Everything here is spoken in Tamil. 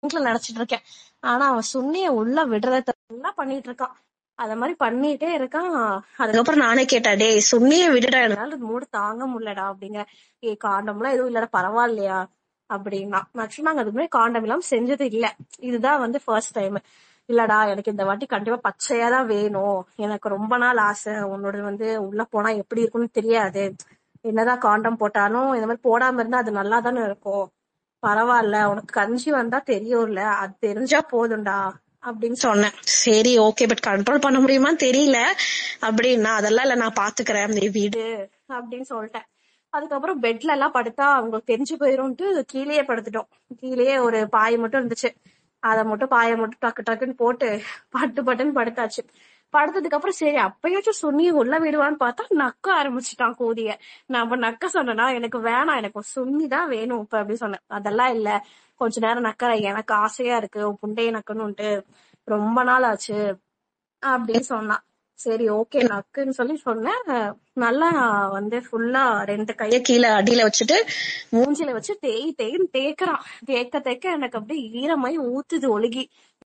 மனசுல நினைச்சிட்டு இருக்கேன் ஆனா அவன் சுண்ணிய உள்ள விடுறத என்ன பண்ணிட்டு இருக்கான் அத மாதிரி பண்ணிட்டே இருக்கான் அதுக்கப்புறம் நானே கேட்டேன் டேய் சுண்ணிய விடுடா என்னால மூடு தாங்க முடியலடா அப்படிங்க ஏ காண்டம்லாம் எதுவும் இல்லடா பரவாயில்லையா அப்படின்னா ஆக்சுவலி நாங்க அதுக்கு முன்னாடி காண்டம் இல்லாம செஞ்சது இல்ல இதுதான் வந்து ஃபர்ஸ்ட் டைம் இல்லடா எனக்கு இந்த வாட்டி கண்டிப்பா பச்சையா தான் வேணும் எனக்கு ரொம்ப நாள் ஆசை உன்னோட வந்து உள்ள போனா எப்படி இருக்கும்னு தெரியாது என்னதான் காண்டம் போட்டாலும் இந்த மாதிரி போடாம இருந்தா அது நல்லா தானே இருக்கும் பரவாயில்ல உனக்கு கஞ்சி வந்தா தெரியும்ல அது தெரிஞ்சா போதும்டா அப்படின்னு சொன்னேன் சரி ஓகே பட் கண்ட்ரோல் பண்ண முடியுமான்னு தெரியல அப்படின்னா அதெல்லாம் இல்ல நான் பாத்துக்கிறேன் நீ வீடு அப்படின்னு சொல்லிட்டேன் அதுக்கப்புறம் பெட்ல எல்லாம் படுத்தா அவங்களுக்கு தெரிஞ்சு போயிரும்ட்டு கீழேயே படுத்துட்டோம் கீழேயே ஒரு பாய் மட்டும் இருந்துச்சு அதை மட்டும் பாயை மட்டும் டக்கு டக்குன்னு போட்டு பட்டு பட்டுன்னு படுத்தாச்சு படுத்ததுக்கு அப்புறம் சரி அப்பயாச்சும் சுண்ணி உள்ள விடுவான்னு பார்த்தா நக்க ஆரம்பிச்சுட்டான் கூதிய நான் அப்ப நக்க சொன்னேன்னா எனக்கு வேணாம் எனக்கு ஒரு சுண்ணி தான் வேணும் இப்ப அப்படி சொன்னேன் அதெல்லாம் இல்ல கொஞ்ச நேரம் நக்கற எனக்கு ஆசையா இருக்கு உன் புண்டைய நக்கணும்ட்டு ரொம்ப நாள் ஆச்சு அப்படின்னு சொன்னான் சரி ஓகே நக்குன்னு சொல்லி சொன்னேன் நல்லா வந்து ஃபுல்லா ரெண்டு கைய கீழே அடியில வச்சுட்டு மூஞ்சில வச்சு தேய் தேய்ன்னு தேய்க்கிறான் தேய்க்க தேய்க்க எனக்கு அப்படியே ஈரமாயி ஊத்துது ஒழுகி